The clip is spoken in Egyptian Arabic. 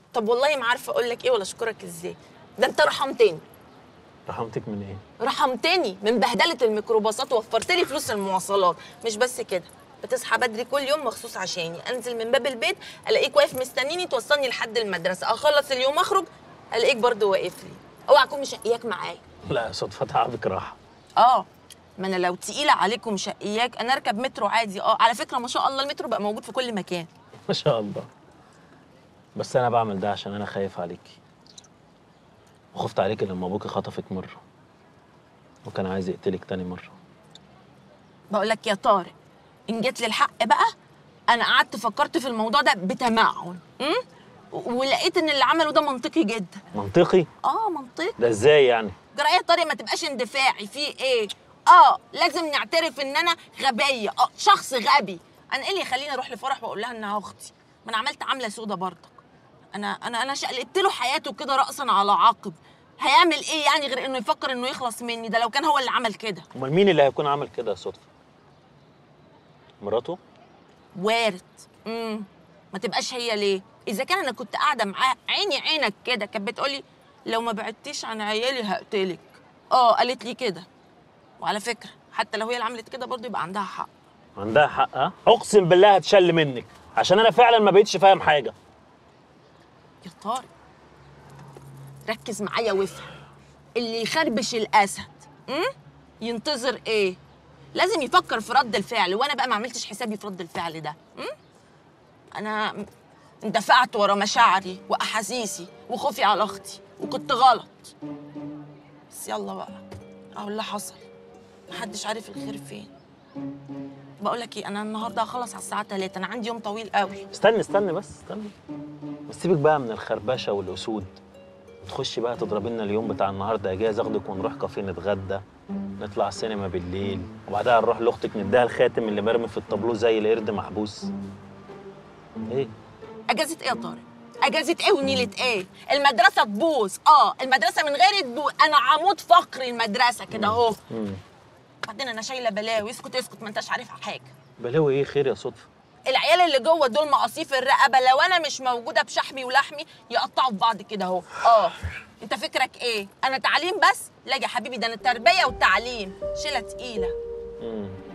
طب والله ما عارفه اقول لك ايه ولا اشكرك ازاي ده انت رحمتني رحمتك من ايه رحمتني من بهدله الميكروباصات ووفرت لي فلوس المواصلات مش بس كده بتصحى بدري كل يوم مخصوص عشاني انزل من باب البيت الاقيك واقف مستنيني توصلني لحد المدرسه اخلص اليوم اخرج الاقيك برضه واقف لي اوعى اكون مشقياك معايا لا صدفه تعبك راحه اه ما انا لو تقيله عليكم مشقياك انا اركب مترو عادي اه على فكره ما شاء الله المترو بقى موجود في كل مكان ما شاء الله بس انا بعمل ده عشان انا خايف عليكي وخفت عليكي لما ابوكي خطفك مره وكان عايز يقتلك تاني مره بقول لك يا طارق ان جيت للحق بقى انا قعدت فكرت في الموضوع ده بتمعن امم ولقيت ان اللي عمله ده منطقي جدا منطقي اه منطقي ده ازاي يعني جرايه يا طارق ما تبقاش اندفاعي في ايه اه لازم نعترف ان انا غبيه اه شخص غبي انا ايه اللي يخليني اروح لفرح واقول لها انها اختي ما انا عملت عامله سودا برضك انا انا انا شقلبت له حياته كده راسا على عقب هيعمل ايه يعني غير انه يفكر انه يخلص مني ده لو كان هو اللي عمل كده امال مين اللي هيكون عمل كده صدفه مراته وارد امم ما تبقاش هي ليه اذا كان انا كنت قاعده معاه عيني عينك كده كانت بتقولي لو ما بعدتيش عن عيالي هقتلك اه قالت لي كده وعلى فكره حتى لو هي اللي عملت كده برضه يبقى عندها حق عندها حق ها اقسم بالله هتشل منك عشان انا فعلا ما بقتش فاهم حاجه يا طارق ركز معايا وافهم اللي يخربش الاسد امم ينتظر ايه لازم يفكر في رد الفعل وانا بقى ما عملتش حسابي في رد الفعل ده امم انا اندفعت ورا مشاعري واحاسيسي وخوفي على اختي وكنت غلط بس يلا بقى اهو اللي حصل محدش عارف الخير فين بقول لك ايه انا النهارده هخلص على الساعه 3 انا عندي يوم طويل قوي استني استني بس استني بس سيبك بقى من الخربشه والاسود تخشي بقى تضربي لنا اليوم بتاع النهارده اجازه اخدك ونروح كافيه نتغدى نطلع السينما بالليل وبعدها نروح لاختك نديها الخاتم اللي مرمي في الطابلوه زي القرد محبوس ايه اجازه ايه يا طارق اجازه ايه ونيله ايه المدرسه تبوظ اه المدرسه من غيري تبوظ انا عمود فقري المدرسه كده اهو مم. بعدين انا شايله بلاوي اسكت اسكت ما انتش عارف حاجه بلاوي ايه خير يا صدفه العيال اللي جوه دول مقاصيف الرقبه لو انا مش موجوده بشحمي ولحمي يقطعوا في بعض كده اهو اه انت فكرك ايه انا تعليم بس لا يا حبيبي ده انا تربيه وتعليم شيله تقيله مم.